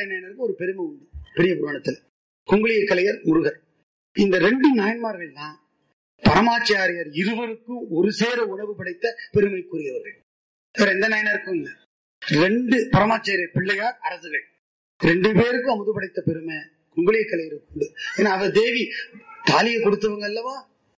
முருகநாட்ட நாயனருக்கு ஒரு பெருமை உண்டு பெரிய புராணத்துல குங்குளிய கலையர் முருகர் இந்த ரெண்டு நாயன்மார்கள் தான் பரமாச்சாரியர் இருவருக்கும் ஒரு சேர உணவு படைத்த பெருமைக்குரியவர்கள் வேற எந்த நாயனருக்கும் இல்ல ரெண்டு பரமாச்சாரியர் பிள்ளையார் அரசுகள் ரெண்டு பேருக்கும் அமுது படைத்த பெருமை குங்குளிய கலையருக்கு உண்டு ஏன்னா அவர் தேவி தாலியை கொடுத்தவங்க அல்லவா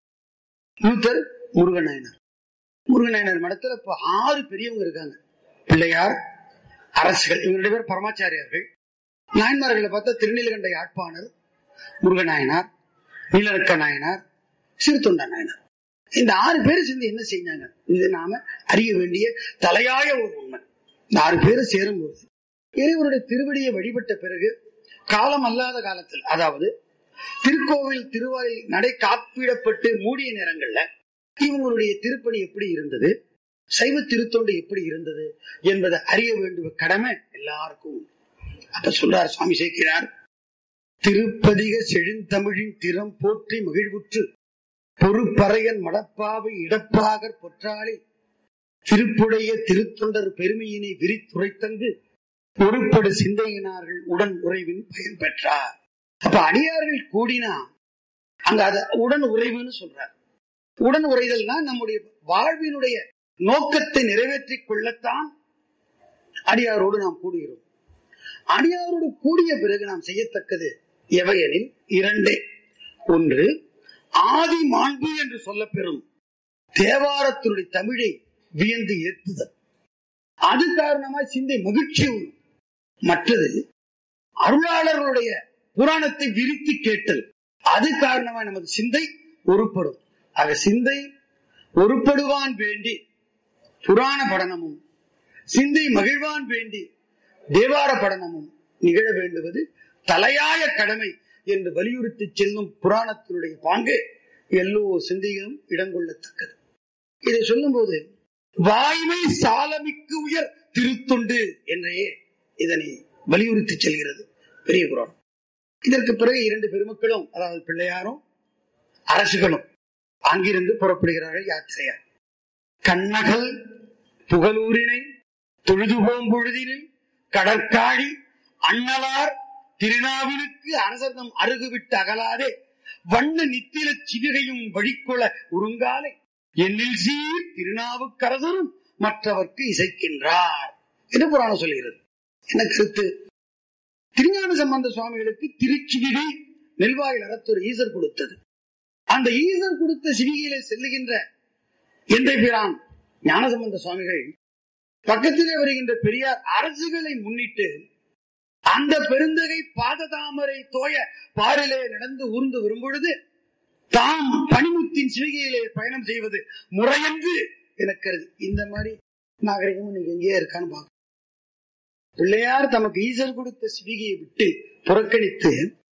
மூத்தர் முருகன் நாயனார் முருகன் நாயனார் மடத்துல இப்ப ஆறு பெரியவங்க இருக்காங்க பிள்ளையார் அரசுகள் இவங்க ரெண்டு பேர் பரமாச்சாரியார்கள் நாயன்மார்களை பார்த்தா திருநீலகண்ட யாழ்ப்பாணர் முருகன் நாயனார் நீலரக்க நாயனார் சிறுத்தொண்ட நாயனார் இந்த ஆறு பேர் சேர்ந்து என்ன செஞ்சாங்க இது நாம அறிய வேண்டிய தலையாய ஒரு உண்மை இந்த ஆறு பேரும் சேரும்போது இறைவருடைய திருவடியை வழிபட்ட பிறகு காலம் அல்லாத காலத்தில் அதாவது திருக்கோவில் திருவாயில் நடை காப்பிடப்பட்டு மூடிய நேரங்கள்ல இவங்களுடைய திருப்பணி எப்படி இருந்தது சைவ திருத்தொண்டு எப்படி இருந்தது என்பதை அறிய வேண்டிய கடமை எல்லாருக்கும் உண்டு. அப்ப சொல்றார் சுவாமி சேர்க்கிறார் திருப்பதிக செழுந்தமிழின் திறம் போற்றி மகிழ்வுற்று பொறுப்பறையன் மடப்பாவை இடப்பாகர் பொற்றாளி திருப்புடைய திருத்தொண்டர் பெருமையினை விரித்துரைத்தங்கு பொறுப்படு சிந்தையினார்கள் உடன் உறைவின் பயன் பெற்றார் அப்ப அடியார்கள் கூடினா அங்க அத உடன் உறைவுன்னு சொல்றார் உடன் உறைதல்னா நம்முடைய வாழ்வினுடைய நோக்கத்தை நிறைவேற்றிக் கொள்ளத்தான் அடியாரோடு நாம் கூடுகிறோம் அடியாரோடு கூடிய பிறகு நாம் செய்யத்தக்கது எவையெனில் இரண்டே ஒன்று ஆதி மாண்பு என்று சொல்லப்பெறும் தேவாரத்தினுடைய தமிழை வியந்து ஏற்றுதல் அது காரணமா சிந்தை மகிழ்ச்சி வரும் மற்றது அருளாளர்களுடைய புராணத்தை விரித்து கேட்டல் அது காரணமா நமது சிந்தை ஒருப்படும் ஆக சிந்தை ஒருப்படுவான் வேண்டி புராண படனமும் சிந்தை மகிழ்வான் வேண்டி தேவார படனமும் நிகழ வேண்டுவது தலையாய கடமை என்று வலியுறுத்தி செல்லும் புராணத்தினுடைய பாங்கு எல்லோ சிந்தையிலும் இடங்கொள்ளத்தக்கது இதை சொல்லும்போது வாய்மை சாலமிக்கு உயர் திருத்தொண்டு என்றே இதனை வலியுறுத்தி செல்கிறது பெரிய புராணம் இதற்கு பிறகு இரண்டு பெருமக்களும் அதாவது பிள்ளையாரும் அரசுகளும் அங்கிருந்து புறப்படுகிறார்கள் யாத்திரையார் கண்ணகல் புகழூரினை தொழுதுபோம் பொழுதினில் கடற்காழி அண்ணலார் திருநாவினுக்கு அரசர்தம் அருகுவிட்டு அகலாதே வண்ண நித்தில சிவிகையும் வழிக்கொள உருங்காலை என்னில் சீர் திருநாவுக்கரசரும் மற்றவர்க்கு இசைக்கின்றார் என்று புராணம் சொல்கிறது என்ன கருத்து திருஞான சம்பந்த சுவாமிகளுக்கு திருச்சிவிகை நெல்வாயில் அறத்தொரு ஈசர் கொடுத்தது அந்த ஈசர் கொடுத்த சிவிகையிலே செல்லுகின்ற எந்தை பிரான் ஞானசம்பந்த சுவாமிகள் பக்கத்திலே வருகின்ற பெரியார் அரசுகளை முன்னிட்டு அந்த பெருந்தகை பாததாமரை தோய பாரிலே நடந்து ஊர்ந்து வரும்பொழுது தாம் பனிமுத்தின் சிவிகையிலே பயணம் செய்வது முறையன்று எனக்கு கருது இந்த மாதிரி நாகரிகம் இன்னைக்கு எங்கேயே இருக்கான்னு பார்க்க பிள்ளையார் தமக்கு ஈசர் கொடுத்த சிவிகையை விட்டு புறக்கணித்து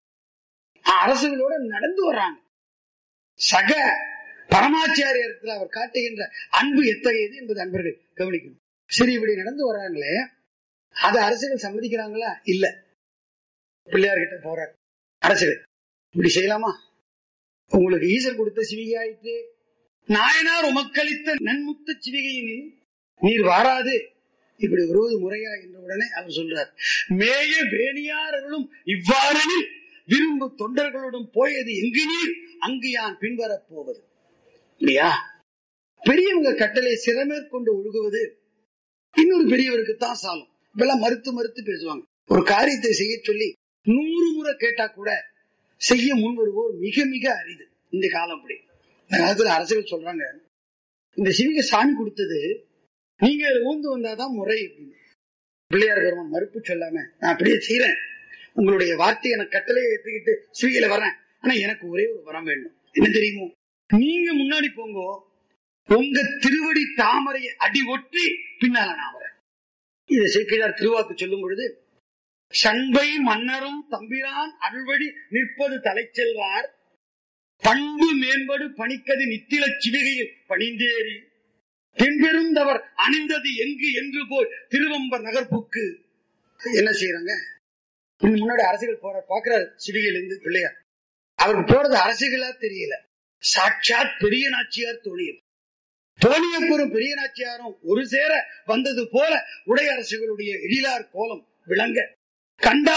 அரசுகளோட நடந்து வர்றாங்க சக பரமாச்சாரியத்தில் அவர் காட்டுகின்ற அன்பு எத்தகையது என்பது அன்பர்கள் கவனிக்கணும் சரி இப்படி நடந்து வர்றாங்களே அது அரசுகள் சம்மதிக்கிறாங்களா இல்ல பிள்ளையார்கிட்ட போறார் அரசுகள் இப்படி செய்யலாமா உங்களுக்கு ஈசர் கொடுத்த சிவிகை ஆயிற்று நாயனார் உமக்களித்த நன்முத்த சிவிகையினில் நீர் வாராது இப்படி வருவது முறையா என்ற உடனே அவர் சொல்றார் மேய வேணியாரர்களும் இவ்வாறெனில் விரும்பு தொண்டர்களுடன் போயது எங்கு நீர் அங்கு யான் பின்வரப் போவது இல்லையா பெரியவங்க கட்டளை சிறமேற்கொண்டு ஒழுகுவது இன்னொரு பெரியவருக்கு தான் சாலும் இப்பெல்லாம் மறுத்து மறுத்து பேசுவாங்க ஒரு காரியத்தை செய்ய சொல்லி நூறு முறை கேட்டா கூட செய்ய முன் வருவோர் மிக மிக அரிது இந்த காலம் அப்படி இந்த காலத்துல அரசுகள் சொல்றாங்க இந்த சிவிகை சாமி கொடுத்தது நீங்க இதுல ஊந்து வந்தாதான் முறை அப்படின்னு பிள்ளையார் பெருமான் மறுப்பு சொல்லாம நான் அப்படியே செய்யறேன் உங்களுடைய வார்த்தை எனக்கு கட்டளையை எடுத்துக்கிட்டு சிவிகையில வரேன் ஆனா எனக்கு ஒரே ஒரு வரம் வேண்டும் என்ன தெரியுமோ நீங்க முன்னாடி போங்க உங்க திருவடி தாமரையை அடி ஒற்றி பின்னால நான் வரேன் இதை சேக்கிழார் திருவாக்கு சொல்லும் பொழுது சண்பை மன்னரும் தம்பிரான் அருள்வழி நிற்பது தலை செல்வார் பண்பு மேம்படு பணிக்கது நித்தில சிவிகையில் பணிந்தேறி தென்பெருந்தவர் அணிந்தது எங்கு என்று போய் திருவம்பர் நகர்ப்புக்கு என்ன செய்யறாங்க இன்னும் முன்னாடி அரசுகள் போற பாக்குறாரு சிவிகையில இருந்து பிள்ளையார் அவருக்கு போறது அரசுகளா தெரியல சாட்சாத் பெரிய நாச்சியார் தோணியது தோணியப்பெரும் பெரிய நாச்சியாரும் ஒரு சேர வந்தது போல உடைய அரசுகளுடைய எழிலார் கோலம் விளங்க கண்டா